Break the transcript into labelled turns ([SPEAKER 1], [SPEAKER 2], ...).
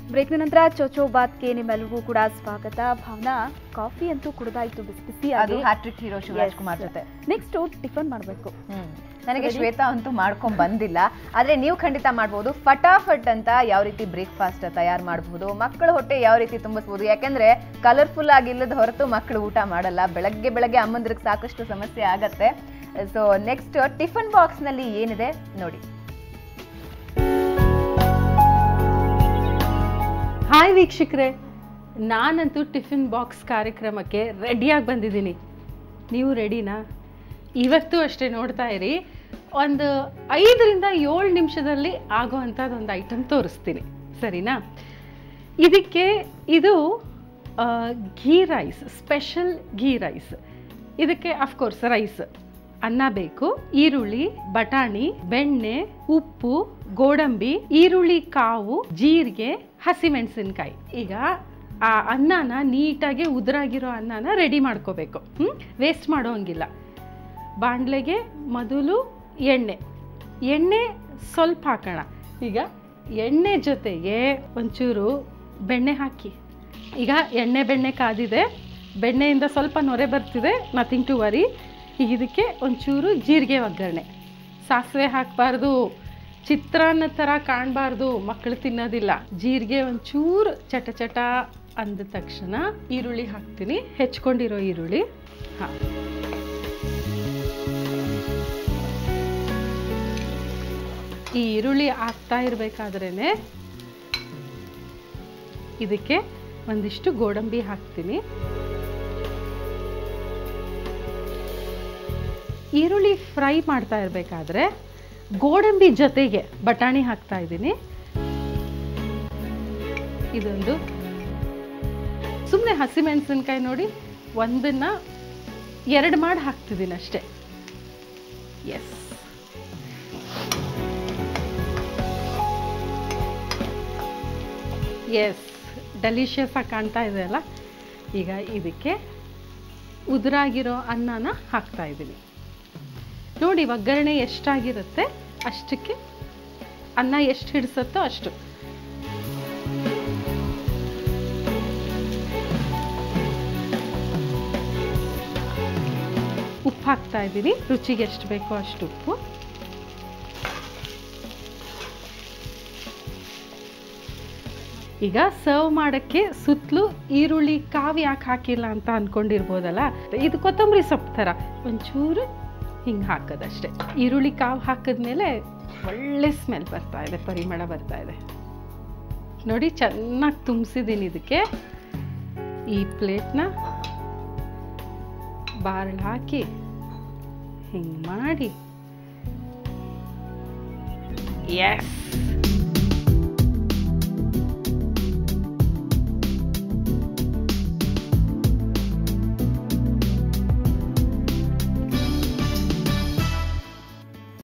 [SPEAKER 1] ಬ್ರೇಕ್ನ ನಂತರ ಚೋಚೋ ಬಾತ್ಗೆ ನಿಮ್ಮೆಲ್ಲರಿಗೂ ಕೂಡ ಸ್ವಾಗತ ಭಾವನಾ ಕಾಫಿ ಅಂತೂ ಕುಡ್ದಾಯ್ತು ಬಿಸಿ
[SPEAKER 2] ಅದು
[SPEAKER 1] ಬಿಸಿಯಾಗಿ
[SPEAKER 2] ಹ್ಯಾಟ್ರಿಕ್ ಹೀರೋ ಶಿವರಾಜ್ ಕುಮಾರ್ ಜೊತೆ
[SPEAKER 1] ನೆಕ್ಸ್ಟ್ ಟಿಫನ್ ಮಾಡಬೇಕು
[SPEAKER 2] ಹ್ಮ್. ನನಗೆ ಶ್ವೇತಾ ಅಂತೂ ಮಾಡ್ಕೊಂಡ್ ಬಂದಿಲ್ಲ ಆದ್ರೆ ನೀವು ಖಂಡಿತ ಮಾಡ್ಬೋದು ಫಟಾಫಟ್ ಅಂತ ಯಾವ ರೀತಿ ಬ್ರೇಕ್ಫಾಸ್ಟ್ ತಯಾರು ಮಾಡಬಹುದು ಮಕ್ಕಳ ಹೊಟ್ಟೆ ಯಾವ ರೀತಿ ತುಂಬಿಸ್ಬೋದು ಯಾಕಂದ್ರೆ ಕಲರ್ಫುಲ್ ಆಗಿಲ್ಲದ ಹೊರತು ಮಕ್ಕಳು ಊಟ ಮಾಡಲ್ಲ ಬೆಳಗ್ಗೆ ಬೆಳಗ್ಗೆ ಅಮ್ಮಂದ್ರಿಗೆ ಸಾಕಷ್ಟು ಸಮಸ್ಯೆ ಆಗತ್ತೆ ಸೊ ನೆಕ್ಸ್ಟ್ ಟಿಫನ್ ಬಾಕ್ಸ್ ನಲ್ಲಿ ಏನಿದೆ ನೋಡಿ
[SPEAKER 3] ಹಾಯ್ ವೀಕ್ಷಕರೇ ನಾನಂತೂ ಟಿಫಿನ್ ಬಾಕ್ಸ್ ಕಾರ್ಯಕ್ರಮಕ್ಕೆ ರೆಡಿಯಾಗಿ ಬಂದಿದ್ದೀನಿ ನೀವು ರೆಡಿನಾ ಇವತ್ತು ಅಷ್ಟೇ ನೋಡ್ತಾ ಇರಿ ಒಂದು ಐದರಿಂದ ಏಳು ನಿಮಿಷದಲ್ಲಿ ಆಗೋ ಅಂಥದ್ದು ಒಂದು ಐಟಮ್ ತೋರಿಸ್ತೀನಿ ಸರಿನಾ ಇದಕ್ಕೆ ಇದು ಆ, ghee rice special ghee rice ಇದಕ್ಕೆ ಅಫ್ಕೋರ್ಸ್ ರೈಸ್ ಅನ್ನ ಬೇಕು ಈರುಳ್ಳಿ ಬಟಾಣಿ ಬೆಣ್ಣೆ ಉಪ್ಪು ಗೋಡಂಬಿ ಈರುಳ್ಳಿ ಕಾವು ಜೀರಿಗೆ ಹಸಿಮೆಣಸಿನ್ಕಾಯಿ ಈಗ ಆ ಅನ್ನನ ನೀಟಾಗಿ ಉದುರಾಗಿರೋ ಅನ್ನನ ರೆಡಿ ಮಾಡ್ಕೋಬೇಕು ಹ್ಞೂ ವೇಸ್ಟ್ ಮಾಡೋ ಹಂಗಿಲ್ಲ ಬಾಣಲೆಗೆ ಮೊದಲು ಎಣ್ಣೆ ಎಣ್ಣೆ ಸ್ವಲ್ಪ ಹಾಕೋಣ ಈಗ ಎಣ್ಣೆ ಜೊತೆಗೆ ಒಂಚೂರು ಬೆಣ್ಣೆ ಹಾಕಿ ಈಗ ಎಣ್ಣೆ ಬೆಣ್ಣೆ ಕಾದಿದೆ ಬೆಣ್ಣೆಯಿಂದ ಸ್ವಲ್ಪ ನೊರೆ ಬರ್ತಿದೆ ನಥಿಂಗ್ ಟು ವರಿ ಈಗ ಇದಕ್ಕೆ ಒಂಚೂರು ಜೀರಿಗೆ ಒಗ್ಗರಣೆ ಸಾಸಿವೆ ಹಾಕಬಾರ್ದು ಚಿತ್ರಾನ್ನ ಥರ ಕಾಣಬಾರ್ದು ಮಕ್ಕಳು ತಿನ್ನೋದಿಲ್ಲ ಜೀರಿಗೆ ಒಂಚೂರು ಚಟ ಚಟ ಅಂದ ತಕ್ಷಣ ಈರುಳ್ಳಿ ಹಾಕ್ತೀನಿ ಹೆಚ್ಕೊಂಡಿರೋ ಈರುಳ್ಳಿ ಹಾಂ ಈ ಈರುಳ್ಳಿ ಆಗ್ತಾ ಇರಬೇಕಾದ್ರೇ ಇದಕ್ಕೆ ಒಂದಿಷ್ಟು ಗೋಡಂಬಿ ಹಾಕ್ತೀನಿ ಈರುಳ್ಳಿ ಫ್ರೈ ಮಾಡ್ತಾ ಇರಬೇಕಾದ್ರೆ ಗೋಡಂಬಿ ಜೊತೆಗೆ ಬಟಾಣಿ ಹಾಕ್ತಾ ಇದ್ದೀನಿ ಇದೊಂದು ಸುಮ್ಮನೆ ಹಸಿಮೆಣಸಿನ್ಕಾಯಿ ನೋಡಿ ಒಂದನ್ನ ಎರಡು ಮಾಡಿ ಹಾಕ್ತಿದ್ದೀನಿ ಅಷ್ಟೇ ಎಸ್ ಎಸ್ ಡೆಲಿಷಿಯಸ್ ಆಗಿ ಕಾಣ್ತಾ ಇದೆ ಅಲ್ಲ ಈಗ ಇದಕ್ಕೆ ಉದುರಾಗಿರೋ ಅನ್ನನ ಹಾಕ್ತಾ ಇದ್ದೀನಿ ನೋಡಿ ಒಗ್ಗರಣೆ ಎಷ್ಟಾಗಿರುತ್ತೆ ಅಷ್ಟಕ್ಕೆ ಅನ್ನ ಎಷ್ಟು ಹಿಡಿಸುತ್ತೋ ಅಷ್ಟು ಉಪ್ಪು ಹಾಕ್ತಾ ಇದ್ದೀನಿ ರುಚಿಗೆ ಎಷ್ಟು ಬೇಕೋ ಅಷ್ಟು ಉಪ್ಪು ಈಗ ಸರ್ವ್ ಮಾಡೋಕ್ಕೆ ಸುತ್ತಲೂ ಈರುಳ್ಳಿ ಕಾವು ಯಾಕೆ ಹಾಕಿಲ್ಲ ಅಂತ ಅಂದ್ಕೊಂಡಿರ್ಬೋದಲ್ಲ ಇದು ಕೊತ್ತಂಬರಿ ಸೊಪ್ಪು ಥರ ಒಂಚೂರು ಹಿಂಗೆ ಹಾಕೋದಷ್ಟೇ ಈರುಳ್ಳಿ ಕಾವು ಹಾಕಿದ್ಮೇಲೆ ಒಳ್ಳೆ ಸ್ಮೆಲ್ ಬರ್ತಾ ಇದೆ ಪರಿಮಳ ಬರ್ತಾ ಇದೆ ನೋಡಿ ಚೆನ್ನಾಗಿ ತುಂಬಿಸಿದ್ದೀನಿ ಇದಕ್ಕೆ ಈ ಪ್ಲೇಟ್ನ ಬಾರ್ಲ್ ಹಾಕಿ ಹಿಂಗೆ ಮಾಡಿ ಎಸ್